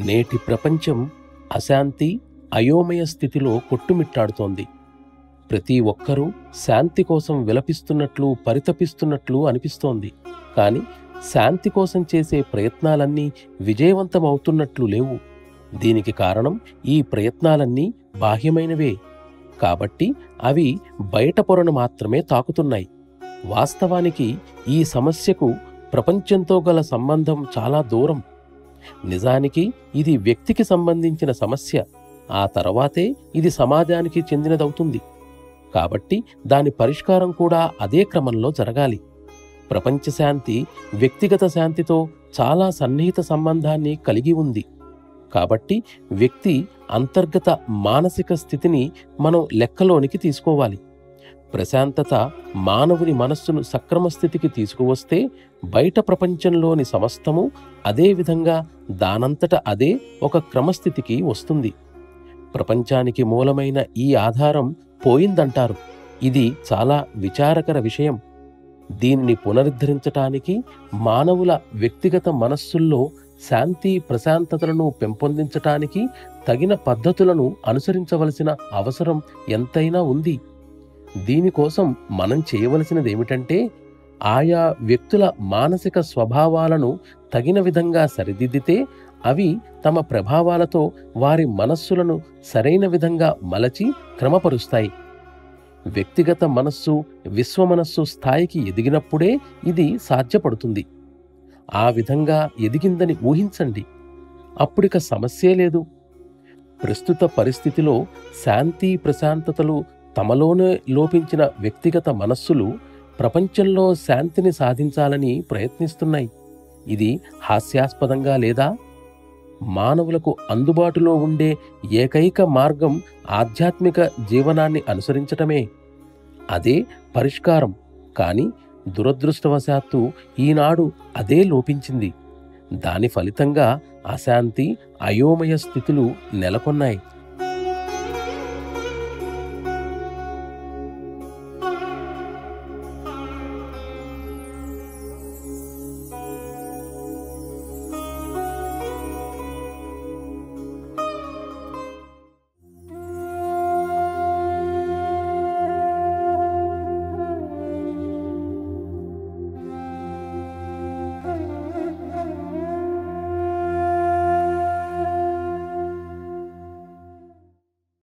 నేటి ప్రపంచం అశాంతి అయోమయ స్థితిలో కొట్టుమిట్టాడుతోంది ప్రతి ఒక్కరూ శాంతి కోసం విలపిస్తున్నట్లు పరితపిస్తున్నట్లు అనిపిస్తోంది కానీ శాంతి కోసం చేసే ప్రయత్నాలన్నీ విజయవంతమవుతున్నట్లు లేవు దీనికి కారణం ఈ ప్రయత్నాలన్నీ బాహ్యమైనవే కాబట్టి అవి బయట పొరను మాత్రమే తాకుతున్నాయి వాస్తవానికి ఈ సమస్యకు ప్రపంచంతో గల సంబంధం చాలా దూరం నిజానికి ఇది వ్యక్తికి సంబంధించిన సమస్య ఆ తర్వాతే ఇది సమాజానికి చెందినదవుతుంది కాబట్టి దాని పరిష్కారం కూడా అదే క్రమంలో జరగాలి ప్రపంచ శాంతి వ్యక్తిగత శాంతితో చాలా సన్నిహిత సంబంధాన్ని కలిగి ఉంది కాబట్టి వ్యక్తి అంతర్గత మానసిక స్థితిని మనం లెక్కలోనికి తీసుకోవాలి ప్రశాంతత మానవుని మనస్సును సక్రమ స్థితికి తీసుకువస్తే బయట ప్రపంచంలోని సమస్తము అదే విధంగా దానంతట అదే ఒక క్రమస్థితికి వస్తుంది ప్రపంచానికి మూలమైన ఈ ఆధారం పోయిందంటారు ఇది చాలా విచారకర విషయం దీనిని పునరుద్ధరించటానికి మానవుల వ్యక్తిగత మనస్సుల్లో శాంతి ప్రశాంతతలను పెంపొందించటానికి తగిన పద్ధతులను అనుసరించవలసిన అవసరం ఎంతైనా ఉంది దీనికోసం మనం చేయవలసినదేమిటంటే ఆయా వ్యక్తుల మానసిక స్వభావాలను తగిన విధంగా సరిదిద్దితే అవి తమ ప్రభావాలతో వారి మనస్సులను సరైన విధంగా మలచి క్రమపరుస్తాయి వ్యక్తిగత మనస్సు విశ్వమనస్సు స్థాయికి ఎదిగినప్పుడే ఇది సాధ్యపడుతుంది ఆ విధంగా ఎదిగిందని ఊహించండి అప్పుడిక సమస్యే లేదు ప్రస్తుత పరిస్థితిలో శాంతి ప్రశాంతతలు తమలోనే లోపించిన వ్యక్తిగత మనస్సులు ప్రపంచంలో శాంతిని సాధించాలని ప్రయత్నిస్తున్నాయి ఇది హాస్యాస్పదంగా లేదా మానవులకు అందుబాటులో ఉండే ఏకైక మార్గం ఆధ్యాత్మిక జీవనాన్ని అనుసరించటమే అదే పరిష్కారం కానీ దురదృష్టవశాత్తు ఈనాడు అదే లోపించింది దాని ఫలితంగా అశాంతి అయోమయ స్థితులు నెలకొన్నాయి